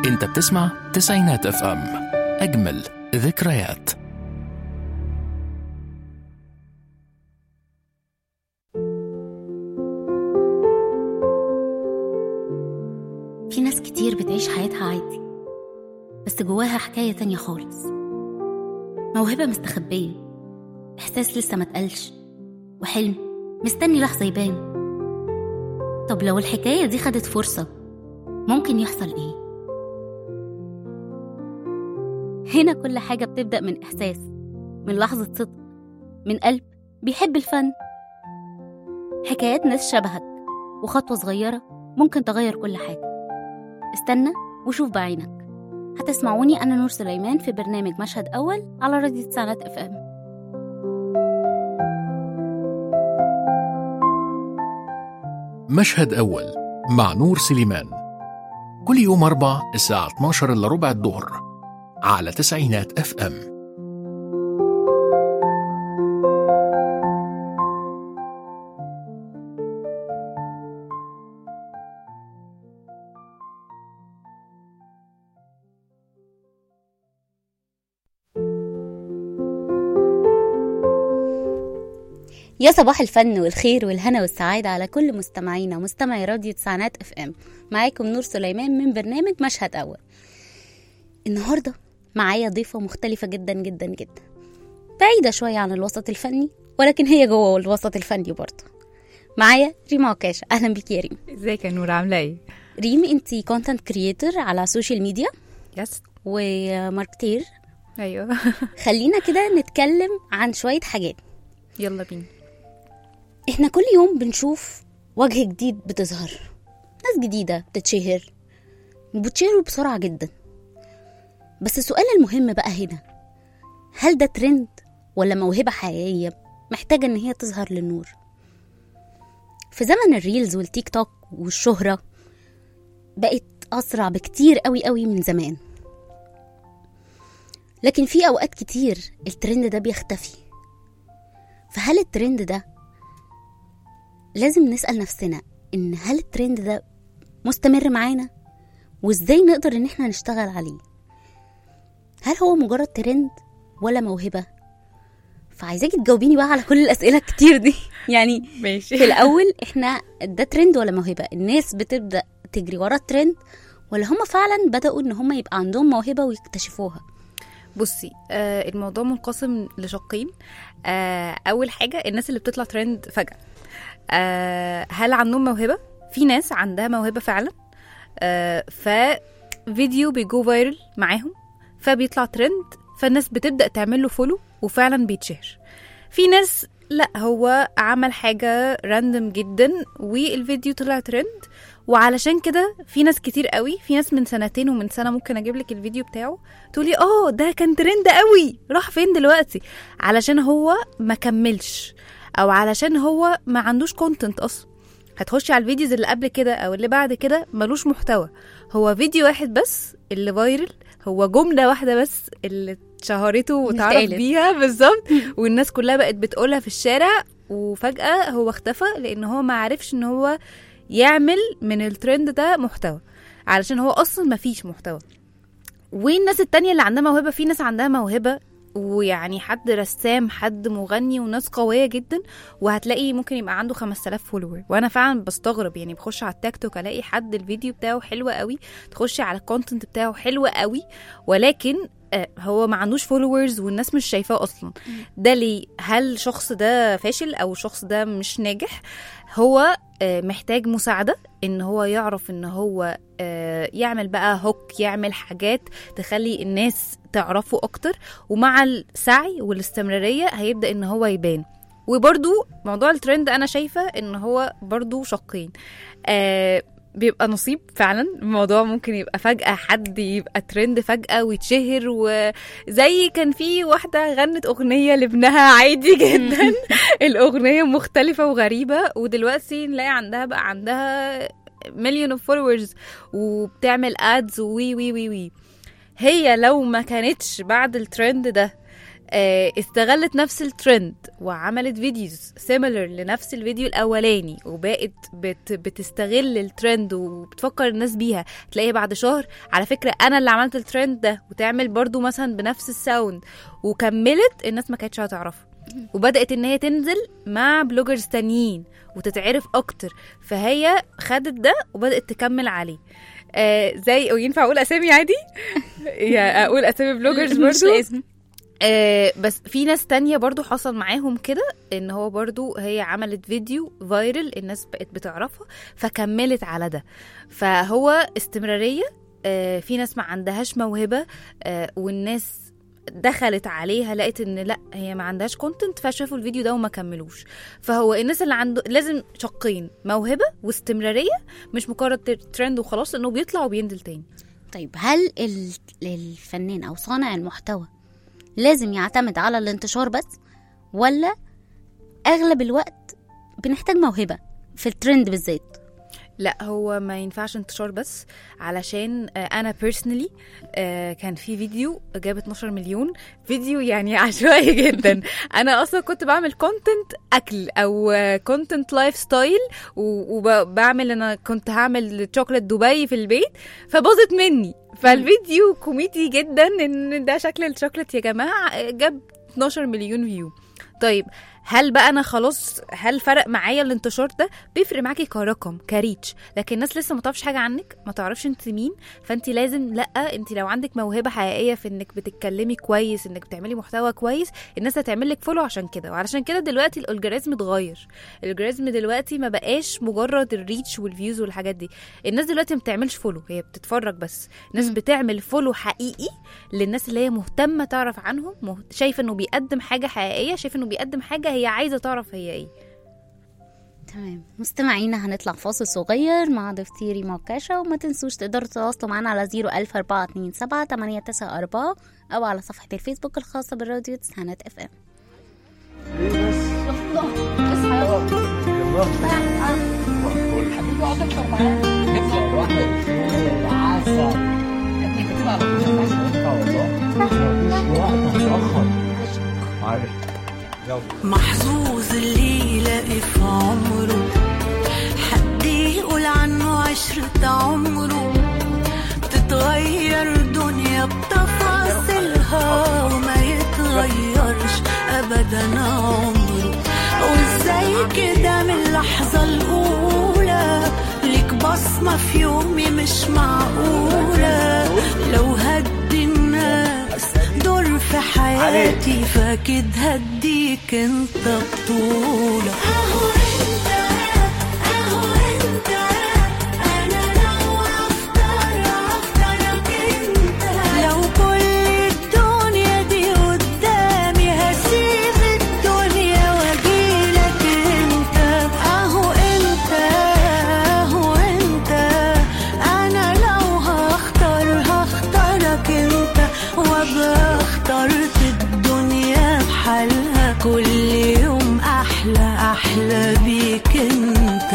انت بتسمع تسعينات اف ام اجمل ذكريات في ناس كتير بتعيش حياتها عادي بس جواها حكاية تانية خالص موهبة مستخبية إحساس لسه ما اتقالش وحلم مستني لحظة يبان طب لو الحكاية دي خدت فرصة ممكن يحصل إيه؟ هنا كل حاجة بتبدأ من إحساس من لحظة صدق من قلب بيحب الفن حكايات ناس شبهك وخطوة صغيرة ممكن تغير كل حاجة استنى وشوف بعينك هتسمعوني أنا نور سليمان في برنامج مشهد أول على راديو تسعينات اف ام مشهد أول مع نور سليمان كل يوم أربع الساعة 12 إلا ربع الظهر على تسعينات اف ام يا صباح الفن والخير والهنا والسعادة على كل مستمعينا ومستمعي راديو تسعينات اف ام معاكم نور سليمان من برنامج مشهد أول النهاردة معايا ضيفة مختلفة جدا جدا جدا بعيدة شوية عن الوسط الفني ولكن هي جوه الوسط الفني برضه معايا ريما عكاشة أهلا بيكي يا ريم ازيك يا نور عامله ايه ريم انتي كونتنت كريتور على السوشيال ميديا يس وماركتير ايوه خلينا كده نتكلم عن شوية حاجات يلا بينا احنا كل يوم بنشوف وجه جديد بتظهر ناس جديدة بتتشهر وبتشهروا بسرعة جدا بس السؤال المهم بقى هنا هل ده ترند ولا موهبة حقيقية محتاجة ان هي تظهر للنور في زمن الريلز والتيك توك والشهرة بقت أسرع بكتير قوي قوي من زمان لكن في أوقات كتير الترند ده بيختفي فهل الترند ده لازم نسأل نفسنا إن هل الترند ده مستمر معانا وإزاي نقدر إن إحنا نشتغل عليه هل هو مجرد ترند ولا موهبة فعايزاكي تجاوبيني بقى على كل الأسئلة الكتير دي يعني ماشي في الأول إحنا ده ترند ولا موهبة الناس بتبدأ تجري ورا الترند ولا هم فعلا بدأوا إن هم يبقى عندهم موهبة ويكتشفوها بصي آه الموضوع منقسم لشقين آه اول حاجه الناس اللي بتطلع ترند فجاه آه هل عندهم موهبه في ناس عندها موهبه فعلا آه ففيديو بيجو فايرل معاهم فبيطلع ترند فالناس بتبدا تعمل له فولو وفعلا بيتشهر في ناس لا هو عمل حاجه راندم جدا والفيديو طلع ترند وعلشان كده في ناس كتير قوي في ناس من سنتين ومن سنه ممكن اجيب لك الفيديو بتاعه تقولي اه ده كان ترند قوي راح فين دلوقتي علشان هو ما كملش او علشان هو ما عندوش كونتنت اصلا هتخشي على الفيديوز اللي قبل كده او اللي بعد كده ملوش محتوى هو فيديو واحد بس اللي فايرل هو جمله واحده بس اللي اتشهرته وتعرف اتقالت. بيها بالظبط والناس كلها بقت بتقولها في الشارع وفجاه هو اختفى لان هو ما عرفش ان هو يعمل من الترند ده محتوى علشان هو اصلا ما فيش محتوى والناس التانية اللي عندها موهبة في ناس عندها موهبة ويعني حد رسام حد مغني وناس قوية جدا وهتلاقي ممكن يبقى عنده 5000 فولور وانا فعلا بستغرب يعني بخش على التيك توك الاقي حد الفيديو بتاعه حلو قوي تخشي على الكونتنت بتاعه حلو قوي ولكن آه، هو ما عندوش فولورز والناس مش شايفاه اصلا ده ليه هل الشخص ده فاشل او الشخص ده مش ناجح هو آه، محتاج مساعدة ان هو يعرف ان هو آه، يعمل بقى هوك يعمل حاجات تخلي الناس تعرفه اكتر ومع السعي والاستمرارية هيبدأ ان هو يبان وبرضو موضوع الترند انا شايفة ان هو برضو شقين آه بيبقى نصيب فعلا الموضوع ممكن يبقى فجأة حد يبقى ترند فجأة ويتشهر وزي كان في واحدة غنت أغنية لابنها عادي جدا الأغنية مختلفة وغريبة ودلوقتي نلاقي عندها بقى عندها مليون اوف فولورز وبتعمل ادز وي وي وي وي هي لو ما كانتش بعد الترند ده آه، استغلت نفس الترند وعملت فيديوز سيميلر لنفس الفيديو الاولاني وبقت بت بتستغل الترند وبتفكر الناس بيها تلاقيها بعد شهر على فكره انا اللي عملت الترند ده وتعمل برضو مثلا بنفس الساوند وكملت الناس ما كانتش هتعرفها وبدات ان هي تنزل مع بلوجرز تانيين وتتعرف اكتر فهي خدت ده وبدات تكمل عليه آه زي وينفع اقول اسامي عادي يا اقول اسامي بلوجرز مش برضو لازم آه بس في ناس تانية برضو حصل معاهم كده ان هو برضو هي عملت فيديو فايرل الناس بقت بتعرفها فكملت على ده فهو استمرارية آه في ناس ما عندهاش موهبة آه والناس دخلت عليها لقيت ان لا هي ما عندهاش كونتنت فشافوا الفيديو ده وما كملوش فهو الناس اللي عنده لازم شقين موهبة واستمرارية مش مجرد ترند وخلاص انه بيطلع وبينزل تاني طيب هل ال- الفنان او صانع المحتوى لازم يعتمد على الانتشار بس ولا اغلب الوقت بنحتاج موهبه في الترند بالذات لا هو ما ينفعش انتشار بس علشان آه، انا بيرسونالي كان في فيديو جاب 12 مليون فيديو يعني عشوائي جدا انا اصلا كنت بعمل كونتنت اكل او كونتنت لايف ستايل وبعمل انا كنت هعمل شوكليت دبي في البيت فباظت مني فالفيديو كوميدي جدا ان ده شكل الشوكليت يا جماعه آه، جاب 12 مليون فيو طيب هل بقى انا خلاص هل فرق معايا الانتشار ده بيفرق معاكي كرقم كريتش لكن الناس لسه ما تعرفش حاجه عنك ما تعرفش انت مين فانت لازم لا انت لو عندك موهبه حقيقيه في انك بتتكلمي كويس انك بتعملي محتوى كويس الناس هتعمل لك فولو عشان كده وعلشان كده دلوقتي الالجوريزم اتغير الالجوريزم دلوقتي ما بقاش مجرد الريتش والفيوز والحاجات دي الناس دلوقتي ما بتعملش فولو هي بتتفرج بس الناس مم. بتعمل فولو حقيقي للناس اللي هي مهتمه تعرف عنهم مه... شايفه انه بيقدم حاجه حقيقيه شايفه انه بيقدم حاجه هي عايزه تعرف هي ايه تمام مستمعينا هنطلع فاصل صغير مع ضفتيري موكاشة وما تنسوش تقدروا تتواصلوا معنا على 01427 894 أو على صفحة الفيسبوك الخاصة بالراديو تسعينات اف ام محظوظ اللي يلاقي في عمره حد يقول عنه عشرة عمره تتغير دنيا بتفاصيلها وما يتغيرش أبدا عمره وازاي كده من اللحظة الأولى ليك بصمة في يومي مش معقولة لو هدي الناس دور في حياتي فاكيد هديك انت بطولة اهو انت اهو انت انا لو اختار اختارك انت لو كل الدنيا دي قدامي هسيب الدنيا واجيلك انت اهو انت اهو انت انا لو هختار هختارك انت وابقى اخترت الدنيا بحالها كل يوم احلى احلى بيك انت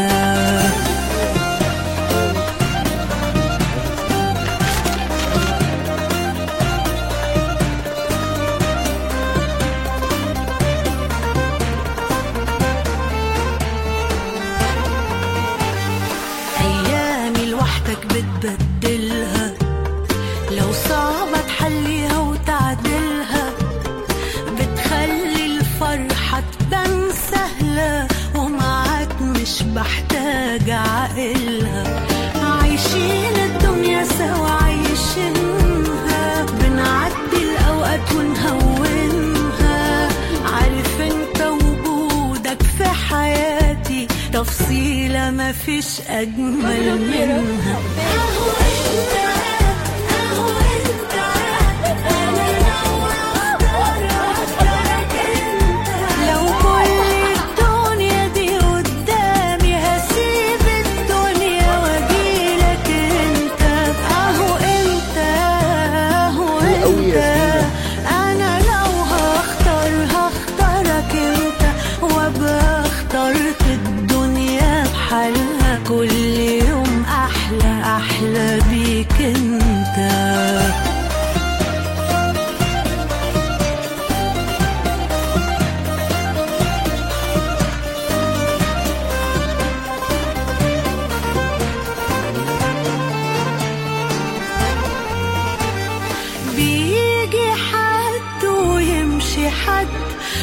أيامي لوحدك بتبدلها لو صعبة تحليها وتعدلها بتخلي الفرحة تبان سهلة ومعاك مش بحتاج عقلها عايشين الدنيا سوا عايشينها بنعدي الأوقات ونهونها عارف انت وجودك في حياتي تفصيلة مفيش أجمل منها أهو انت أهو انت أنا لو أختار أختارك انت لو كل الدنيا دي قدامي هسيب الدنيا واجيلك انت اهو انت اهو انت انا لو هختار هختارك انت وابقى اخترت الدنيا بحالها كل يوم احلى احلى بيك انت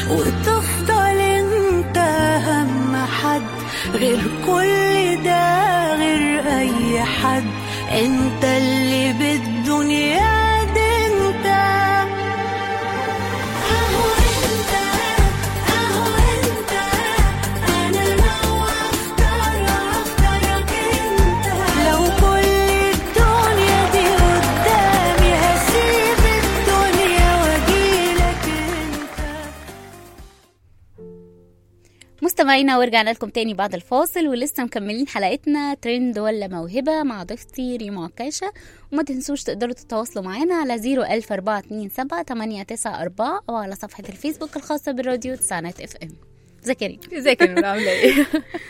وتفضل انت اهم حد غير كل ده غير اي حد انت اللي بالدنيا دي انت اهو انت اهو انت انا لو اختار اختارك انت لو كل الدنيا دي قدامي هسيب الدنيا واجيلك انت مستمعينا ورجعنا لكم تاني بعد الفاصل ولسه مكملين حلقتنا ترند ولا موهبة مع ضيفتي ريما عكاشة وما تنسوش تقدروا تتواصلوا معانا على 01427 أو على صفحة الفيسبوك الخاصة بالراديو تسعينات اف ام ازيك يا ريما ازيك يا نور عامله ايه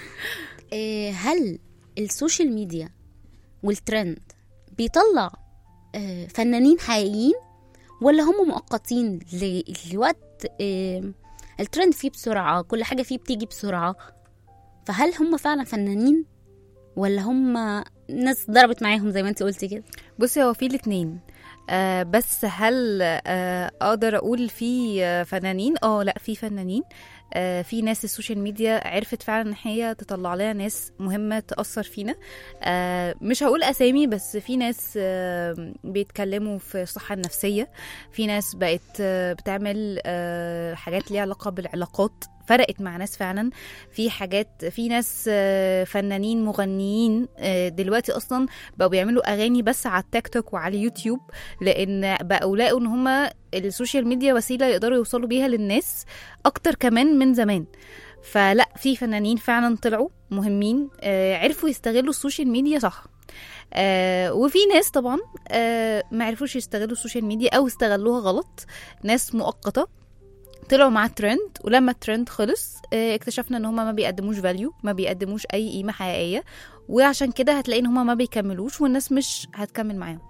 آه، هل السوشيال ميديا والترند بيطلع آه، فنانين حقيقيين ولا هم مؤقتين ل- لوقت آه، الترند فيه بسرعة كل حاجة فيه بتيجي بسرعة فهل هم فعلا فنانين ولا هم ناس ضربت معاهم زي ما انت قلتي كده بصي هو في الاثنين آه بس هل آه اقدر اقول في آه فنانين اه لا في فنانين آه في ناس السوشيال ميديا عرفت فعلا ان هي تطلع لنا ناس مهمه تاثر فينا آه مش هقول اسامي بس في ناس آه بيتكلموا في الصحه النفسيه في ناس بقت آه بتعمل آه حاجات ليها علاقه بالعلاقات فرقت مع ناس فعلا في حاجات في ناس آه، فنانين مغنيين آه، دلوقتي اصلا بقوا بيعملوا اغاني بس على التيك توك وعلى اليوتيوب لان بقوا لقوا ان هما السوشيال ميديا وسيله يقدروا يوصلوا بيها للناس اكتر كمان من زمان فلا في فنانين فعلا طلعوا مهمين آه، عرفوا يستغلوا السوشيال ميديا صح آه وفي ناس طبعا آه ما عرفوش يستغلوا السوشيال ميديا او استغلوها غلط ناس مؤقته طلعوا مع الترند ولما الترند خلص آه، اكتشفنا ان هما ما بيقدموش فاليو ما بيقدموش اي قيمه حقيقيه وعشان كده هتلاقي ان هما ما بيكملوش والناس مش هتكمل معاهم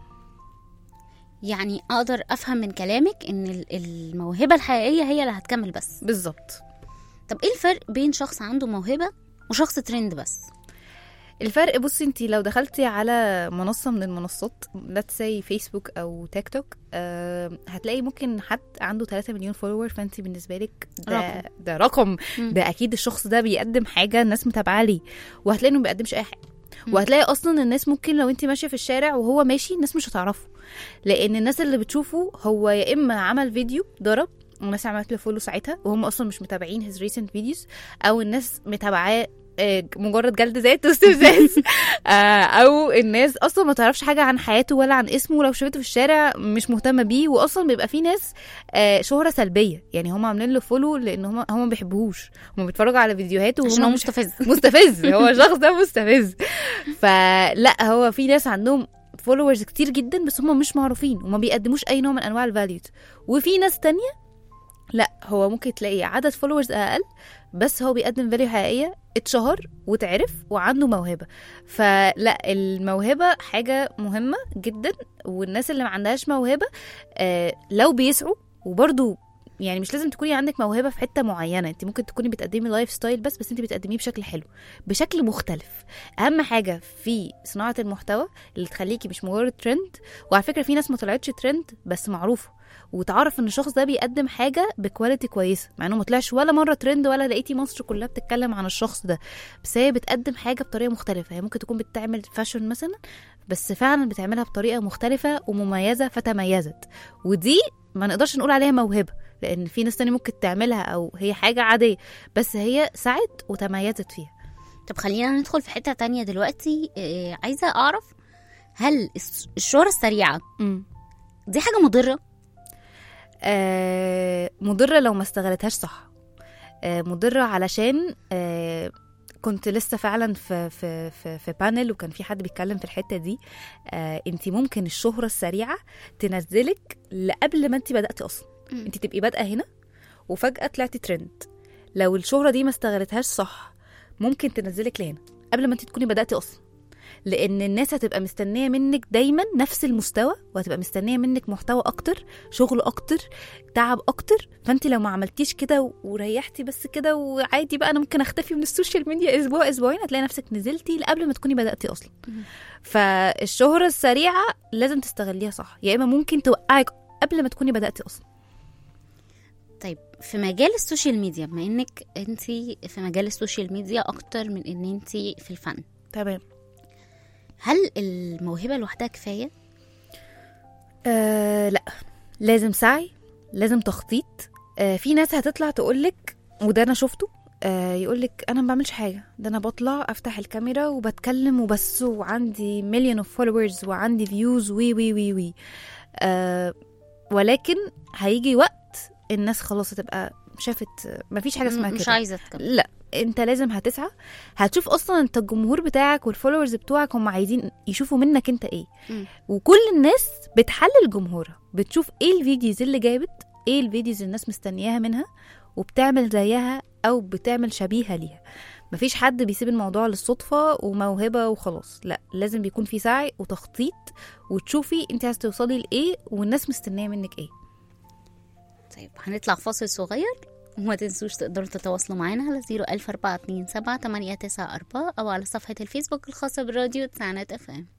يعني اقدر افهم من كلامك ان ال- الموهبة الحقيقية هي اللي هتكمل بس بالظبط طب ايه الفرق بين شخص عنده موهبة وشخص ترند بس الفرق بصي انت لو دخلتي على منصه من المنصات let's say فيسبوك او تيك توك آه هتلاقي ممكن حد عنده 3 مليون فولور فانت بالنسبه لك ده رقم. رقم. ده رقم مم. ده اكيد الشخص ده بيقدم حاجه الناس متابعه ليه وهتلاقي انه ما بيقدمش اي حاجه مم. وهتلاقي اصلا الناس ممكن لو انت ماشيه في الشارع وهو ماشي الناس مش هتعرفه لان الناس اللي بتشوفه هو يا اما عمل فيديو ضرب والناس عملت له فولو ساعتها وهم اصلا مش متابعين هيز ريسنت فيديوز او الناس متابعاه آه، مجرد جلد ذات واستفزاز آه، او الناس اصلا ما تعرفش حاجه عن حياته ولا عن اسمه ولو شافته في الشارع مش مهتمه بيه واصلا بيبقى في ناس آه، شهره سلبيه يعني هم عاملين له فولو لان هم هم ما بيحبوهوش هم بيتفرجوا على فيديوهاته عشان هو وهم مش مستفز مستفز هو الشخص ده مستفز فلا هو في ناس عندهم فولورز كتير جدا بس هم مش معروفين وما بيقدموش اي نوع من انواع الفاليوز وفي ناس تانية لا هو ممكن تلاقي عدد فولورز اقل بس هو بيقدم فاليو حقيقيه اتشهر وتعرف وعنده موهبه فلا الموهبه حاجه مهمه جدا والناس اللي ما عندهاش موهبه آه لو بيسعوا وبرضو يعني مش لازم تكوني عندك موهبه في حته معينه انت ممكن تكوني بتقدمي لايف ستايل بس بس انت بتقدميه بشكل حلو بشكل مختلف اهم حاجه في صناعه المحتوى اللي تخليكي مش مجرد ترند وعلى فكره في ناس ما طلعتش ترند بس معروفه وتعرف ان الشخص ده بيقدم حاجه بكواليتي كويسه مع انه ما طلعش ولا مره ترند ولا لقيتي مصر كلها بتتكلم عن الشخص ده بس هي بتقدم حاجه بطريقه مختلفه هي ممكن تكون بتعمل فاشن مثلا بس فعلا بتعملها بطريقه مختلفه ومميزه فتميزت ودي ما نقدرش نقول عليها موهبه لان في ناس تاني ممكن تعملها او هي حاجه عاديه بس هي سعت وتميزت فيها طب خلينا ندخل في حتة تانية دلوقتي آه، عايزة أعرف هل الس- الشهرة السريعة دي حاجة مضرة؟ آه مضرة لو ما استغلتهاش صح آه مضرة علشان آه كنت لسه فعلا في في في, في بانل وكان في حد بيتكلم في الحته دي آه انت ممكن الشهره السريعه تنزلك لقبل ما انت بداتي اصلا مم. انت تبقي بادئه هنا وفجاه طلعتي ترند لو الشهره دي ما استغلتهاش صح ممكن تنزلك لهنا قبل ما انت تكوني بداتي اصلا لان الناس هتبقى مستنيه منك دايما نفس المستوى وهتبقى مستنيه منك محتوى اكتر شغل اكتر تعب اكتر فانت لو ما عملتيش كده و- وريحتي بس كده وعادي بقى انا ممكن اختفي من السوشيال ميديا اسبوع اسبوعين هتلاقي نفسك نزلتي قبل ما تكوني بداتي اصلا مم. فالشهره السريعه لازم تستغليها صح يا اما ممكن توقعك قبل ما تكوني بداتي اصلا طيب في مجال السوشيال ميديا بما انك انت في مجال السوشيال ميديا اكتر من ان انت في الفن تمام هل الموهبه لوحدها كفايه آه لا لازم سعي لازم تخطيط آه في ناس هتطلع تقولك وده انا شفته آه يقولك انا ما بعملش حاجه ده انا بطلع افتح الكاميرا وبتكلم وبس وعندي مليون اوف فولورز وعندي فيوز وي وي وي وي آه ولكن هيجي وقت الناس خلاص هتبقى شافت مفيش حاجه اسمها مش كده عايزه اتكلم لا انت لازم هتسعى هتشوف اصلا انت الجمهور بتاعك والفولورز بتوعك هم عايزين يشوفوا منك انت ايه مم. وكل الناس بتحلل جمهورها بتشوف ايه الفيديوز اللي جابت ايه الفيديوز اللي الناس مستنياها منها وبتعمل زيها او بتعمل شبيهه ليها مفيش حد بيسيب الموضوع للصدفة وموهبة وخلاص لا لازم بيكون في سعي وتخطيط وتشوفي انت عايزة توصلي لإيه والناس مستنية منك ايه طيب هنطلع فاصل صغير وما تنسوش تقدروا تتواصلوا معانا على 01427 أو على صفحة الفيسبوك الخاصة بالراديو تسعينات اف ام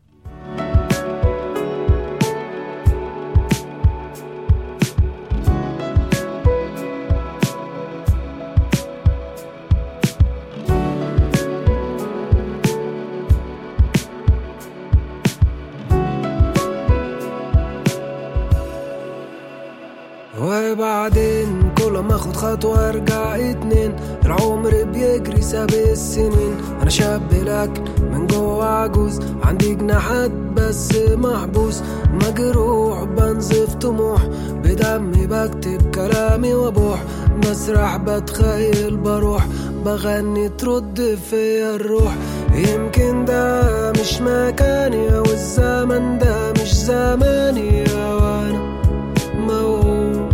وبعدين كل ما اخد خطوة ارجع اتنين العمر بيجري ساب السنين انا شاب لكن من جوه عجوز عندي جناحات بس محبوس مجروح بنزف طموح بدمي بكتب كلامي وابوح مسرح بتخيل بروح بغني ترد فيا الروح يمكن ده مش مكاني او الزمن ده مش زماني وانا موهوم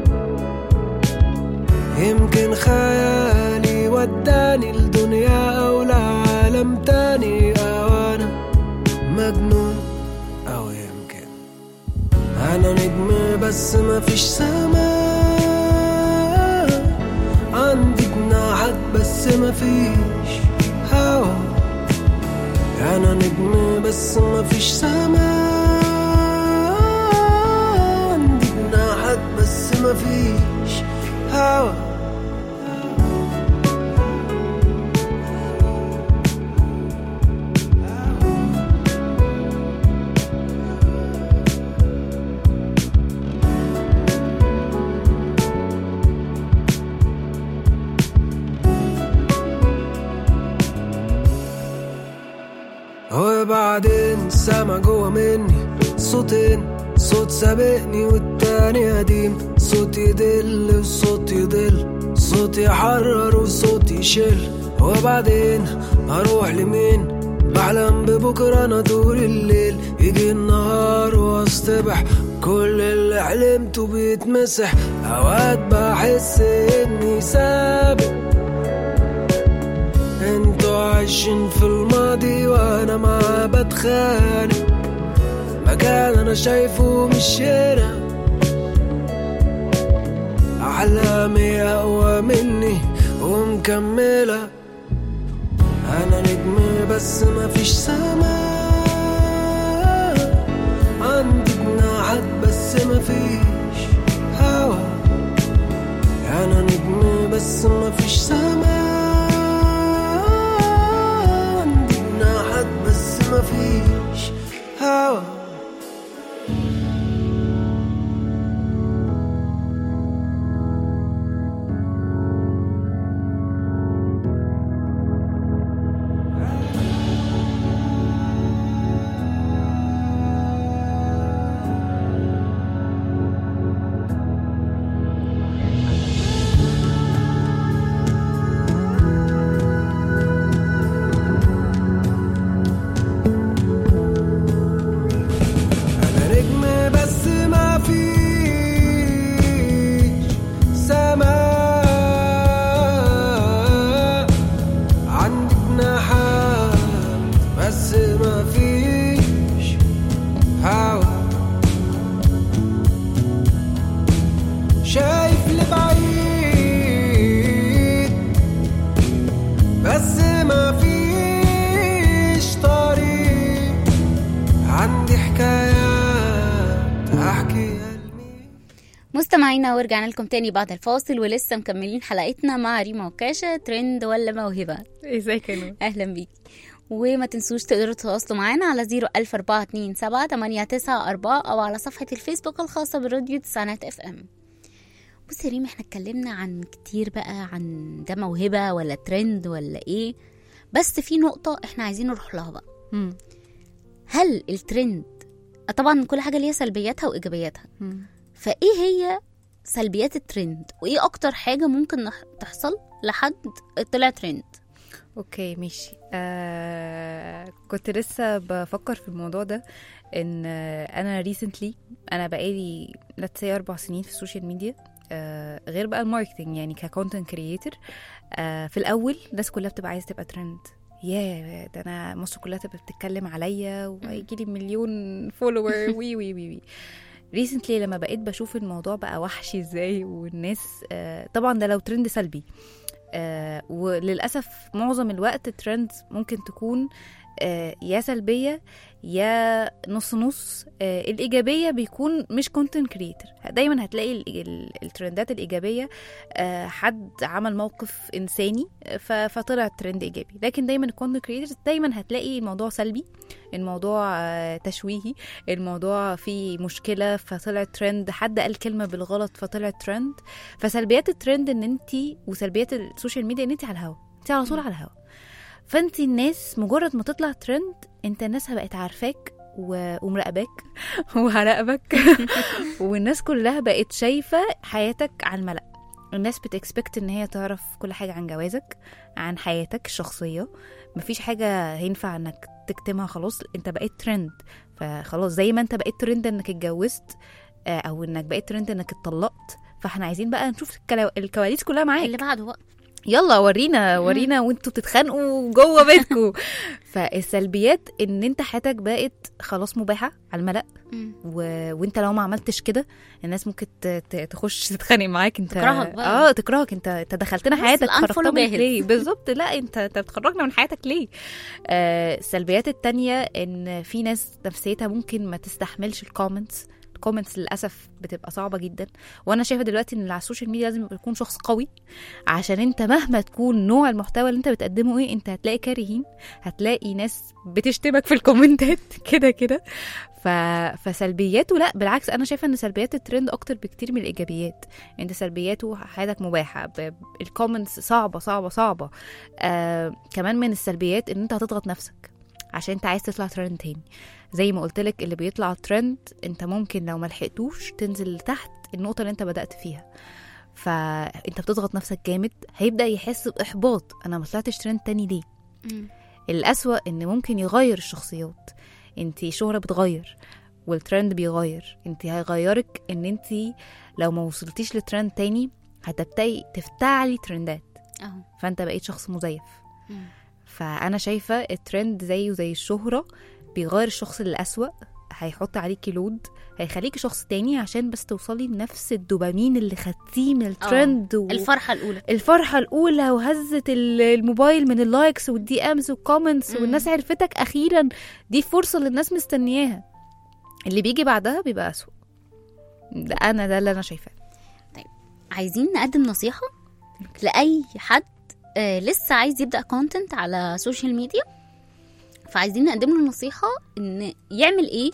يمكن خيالي وداني لدنيا أو لعالم تاني أو أنا مجنون أو يمكن أنا نجم بس مفيش سماء عندي جناحات بس مفيش هوا أنا نجم بس مفيش سماء عندي جناحات بس مفيش هوا وبعدين سامع جوا مني صوتين صوت سابقني والتاني قديم صوت يدل وصوت يضل صوت يحرر وصوت يشل وبعدين اروح لمين بحلم ببكرة انا طول الليل يجي النهار واصطبح كل اللي حلمته بيتمسح اوقات بحس اني سابق انتوا عايشين في الماضي وانا معاه بتخانق مكان انا شايفه مش هنا احلامي اقوى مني ومكمله انا نجم بس مفيش سماء عندي جناحات بس مفيش هوا انا نجم بس مفيش سماء عندي جناحات بس مفيش هوا انا نجم بس ما فيش سماء عندي جناحات بس ما فيش هوا شايف لبعيد بس ما فيش طريق عندي حكايات احكيها لمين مستمعينا ورجعنا لكم تاني بعد الفاصل ولسه مكملين حلقتنا مع ريما وكاشة ترند ولا موهبة ازيك يا نور أهلا بيكي وما تنسوش تقدروا تتواصلوا معانا على 01427 أو على صفحة الفيسبوك الخاصة براديو تسعينات اف ام بصي يا ريم احنا اتكلمنا عن كتير بقى عن ده موهبة ولا ترند ولا ايه بس في نقطة احنا عايزين نروح لها بقى مم. هل الترند طبعا كل حاجة ليها سلبياتها وإيجابياتها مم. فايه هي سلبيات الترند وايه اكتر حاجه ممكن نح- تحصل لحد طلع ترند اوكي ماشي آه كنت لسه بفكر في الموضوع ده ان آه، انا ريسنتلي انا بقالي let's say اربع سنين في السوشيال ميديا آه غير بقى الماركتنج يعني ككونتنت كريتور آه في الاول الناس كلها بتبقى عايزه تبقى ترند يا ده انا مصر كلها تبقى بتتكلم عليا وهيجي لي مليون فولوور وي وي وي وي ريسنتلي لما بقيت بشوف الموضوع بقى وحشي ازاي والناس آه طبعا ده لو ترند سلبي آه وللاسف معظم الوقت الترند ممكن تكون آه يا سلبيه يا نص نص آه الايجابيه بيكون مش كونتنت كريتور دايما هتلاقي ال- ال- الترندات الايجابيه آه حد عمل موقف انساني ف- فطلع ترند ايجابي لكن دايما الكونتنت كريتورز دايما هتلاقي الموضوع سلبي الموضوع آه تشويهي الموضوع فيه مشكله فطلع ترند حد قال كلمه بالغلط فطلع ترند فسلبيات الترند ان انت وسلبيات السوشيال ميديا ان انت على الهوا انت على طول على الهوا فانت الناس مجرد ما تطلع ترند انت الناس بقت عارفاك و- ومراقباك وهراقبك والناس كلها بقت شايفه حياتك على الملأ الناس بتكسبكت ان هي تعرف كل حاجه عن جوازك عن حياتك الشخصيه مفيش حاجه هينفع انك تكتمها خلاص انت بقيت ترند فخلاص زي ما انت بقيت ترند انك اتجوزت آه، او انك بقيت ترند انك اتطلقت فاحنا عايزين بقى نشوف الكلا- الكواليس كلها معاك اللي بعده بقى يلا ورينا ورينا وانتوا بتتخانقوا جوه بيتكم فالسلبيات ان انت حياتك بقت خلاص مباحه على الملأ و... وانت لو ما عملتش كده الناس ممكن ت... ت... تخش تتخانق معاك انت تكرهك بقى. اه تكرهك انت انت دخلتنا بس حياتك الأنفولو خرجتنا منك جاهز. ليه بالظبط لا انت انت بتخرجنا من حياتك ليه آه السلبيات التانية ان في ناس نفسيتها ممكن ما تستحملش الكومنتس الكومنتس للاسف بتبقى صعبه جدا وانا شايفه دلوقتي ان اللي على السوشيال ميديا لازم يبقى يكون شخص قوي عشان انت مهما تكون نوع المحتوى اللي انت بتقدمه ايه انت هتلاقي كارهين هتلاقي ناس بتشتمك في الكومنتات كده كده ف... فسلبياته لا بالعكس انا شايفه ان سلبيات الترند اكتر بكتير من الايجابيات انت سلبياته حياتك مباحه ب... الكومنتس صعبه صعبه صعبه آه... كمان من السلبيات ان انت هتضغط نفسك عشان انت عايز تطلع ترند تاني زي ما قلت لك اللي بيطلع ترند انت ممكن لو ما لحقتوش تنزل لتحت النقطه اللي انت بدات فيها فانت بتضغط نفسك جامد هيبدا يحس باحباط انا ما طلعتش ترند تاني ليه الأسوأ إن ممكن يغير الشخصيات انت شهرة بتغير والترند بيغير انت هيغيرك ان انت لو ما وصلتيش لترند تاني هتبتدي تفتعلي ترندات اهو فانت بقيت شخص مزيف مم. فانا شايفه الترند زيه زي الشهره بيغير الشخص للأسوأ هيحط عليكي لود هيخليكي شخص تاني عشان بس توصلي لنفس الدوبامين اللي خدتيه من الترند و... الفرحه الاولى الفرحة الأولى وهزة ال- الموبايل من اللايكس والدي أمز والكومنتس مم. والناس عرفتك أخيرا دي فرصة اللي الناس مستنياها اللي بيجي بعدها بيبقى أسوأ ده أنا ده اللي أنا شايفاه عايزين نقدم نصيحه لاي حد آه لسه عايز يبدا كونتنت على سوشيال ميديا فعايزين نقدم له نصيحه ان يعمل ايه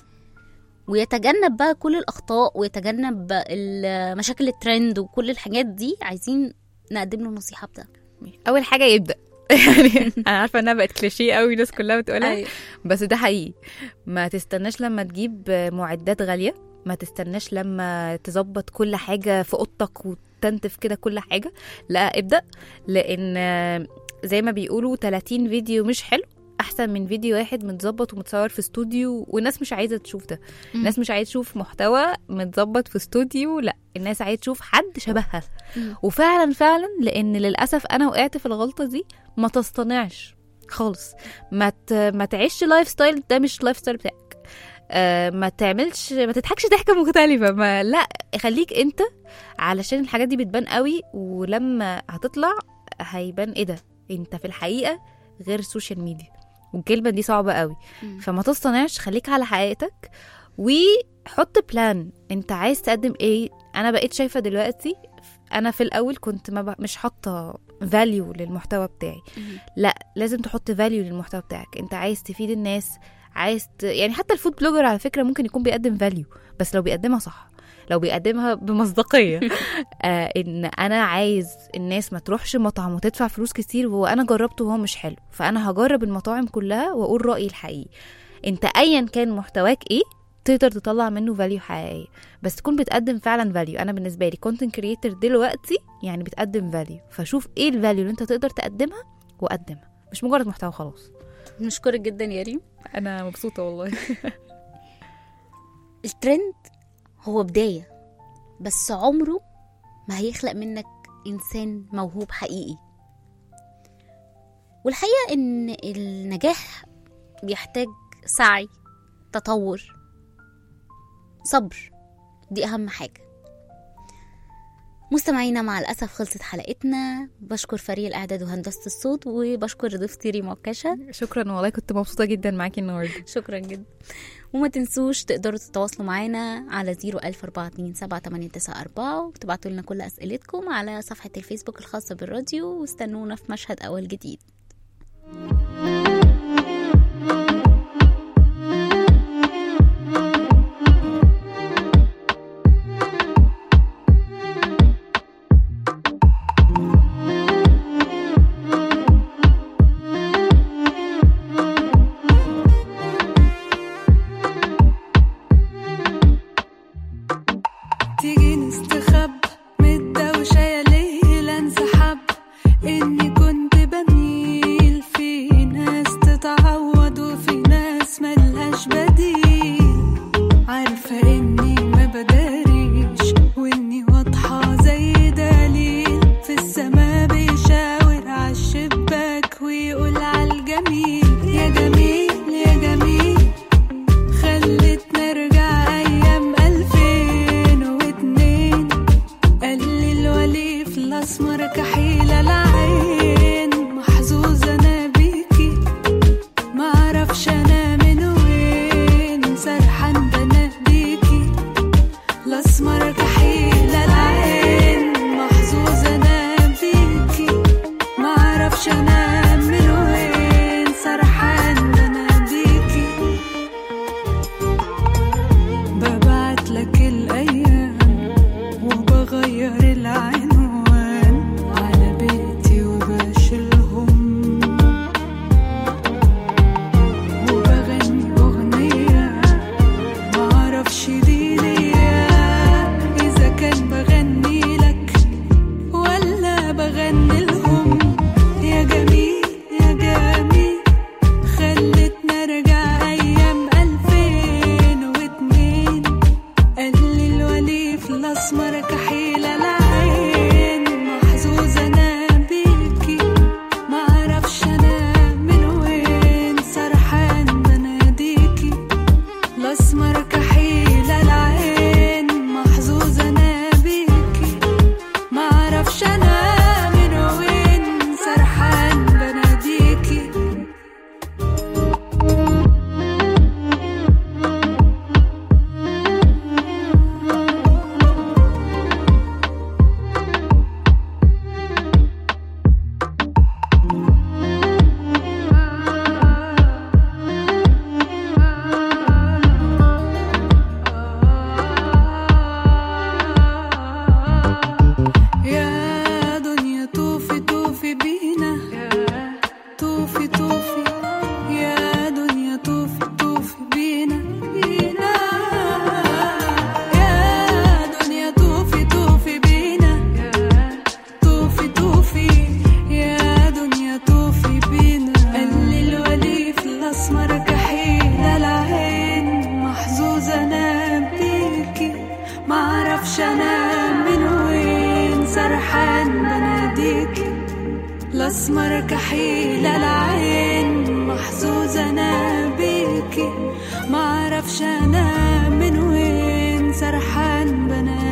ويتجنب بقى كل الاخطاء ويتجنب ال- مشاكل الترند وكل الحاجات دي عايزين نقدم له نصيحه بده أول حاجة يبدأ يعني أنا عارفة إنها بقت كليشيه قوي الناس كلها بتقولها أيوة. بس ده حقيقي ما تستناش لما تجيب معدات غالية ما تستناش لما تظبط كل حاجة في أوضتك وتنتف كده كل حاجة لا ابدأ لأن زي ما بيقولوا 30 فيديو مش حلو أحسن من فيديو واحد متظبط ومتصور في استوديو والناس مش عايزة تشوف ده مم. الناس مش عايزة تشوف محتوى متظبط في استوديو لا الناس عايزة تشوف حد شبهها مم. وفعلا فعلا لأن للأسف أنا وقعت في الغلطة دي ما تصطنعش خالص ما ت... ما تعيش لايف ستايل ده مش لايف ستايل بتاعك آه ما تعملش ما تضحكش ضحكه مختلفه ما لا خليك انت علشان الحاجات دي بتبان قوي ولما هتطلع هيبان ايه ده انت في الحقيقه غير السوشيال ميديا والكلمه دي صعبه قوي مم. فما تصطنعش خليك على حقيقتك وحط بلان انت عايز تقدم ايه انا بقيت شايفه دلوقتي انا في الاول كنت ما ب... مش حاطه فاليو للمحتوى بتاعي لا لازم تحط فاليو للمحتوى بتاعك انت عايز تفيد الناس عايز ت... يعني حتى الفود بلوجر على فكره ممكن يكون بيقدم فاليو بس لو بيقدمها صح لو بيقدمها بمصداقيه آه ان انا عايز الناس ما تروحش مطعم وتدفع فلوس كتير وهو انا جربته وهو مش حلو فانا هجرب المطاعم كلها واقول رايي الحقيقي انت ايا كان محتواك ايه تقدر تطلع منه فاليو حقيقيه بس تكون بتقدم فعلا فاليو انا بالنسبه لي كونتنت كريتور دلوقتي يعني بتقدم فاليو فشوف ايه الفاليو اللي انت تقدر تقدمها وقدمها مش مجرد محتوى خلاص نشكرك جدا يا ريم انا مبسوطه والله الترند هو بداية بس عمره ما هيخلق منك إنسان موهوب حقيقي والحقيقة إن النجاح بيحتاج سعي تطور صبر دي أهم حاجة مستمعينا مع الأسف خلصت حلقتنا بشكر فريق الإعداد وهندسة الصوت وبشكر ضيفتي ريما وكاشة شكرا والله كنت مبسوطه جدا معاكي النهارده شكرا جدا وما تنسوش تقدروا تتواصلوا معانا على 014278994 وتبعتوا لنا كل أسئلتكم على صفحة الفيسبوك الخاصة بالراديو واستنونا في مشهد أول جديد تيجي نستخب من الدوشة يا ليل انسحب إني كنت بميل في ناس تتعوض وفي ناس ملهاش بديل عارفة إني ما بداريش وإني واضحة زي دليل في السما بيشاور عالشباك ويقول عالجميل يا جميل يا جميل خلتنا نرجع أيام ألفين واتنين قال لي الوليف الأسمر كحيلة العين محظوظة أنا بيكي معرفش أنا من وين سرحان بناديكي الأسمر كحيلة العين محظوظة أنا بيكي معرفش أنا من وين سرحان بناديكي ببعت لك الأيام وبغير العنوان على بيتي وبشيلهم وبغني أغنية معرفش دي ليا إذا كان بغني لك ولا بغني لهم يا جميل يا جميل خلتنا نرجع أيام ألفين واتنين قال لي الوليف الأسمر كحيلة العين محظوظة أنا بيكي معرفش أنا من وين سرحان بناديكي الأسمر كحيلة العين محظوظة أنا بيكي معرفش أنا من وين سرحان بناديكي يا دنيا طوفي طوفي بينا طوفي طوفي يا دنيا طوفي طوفي بينا بينا يا دنيا طوفي طوفي بينا طوفي طوفي يا دنيا طوفي بينا قال لي الوليف الأسمر كحيلة العين محظوظة أنا بيكي معرفش أنا من وين سرحان بناديكي الأسمر كحيلة العين محظوظة أنا بيكي معرفش أنا من وين سرحان بناديكي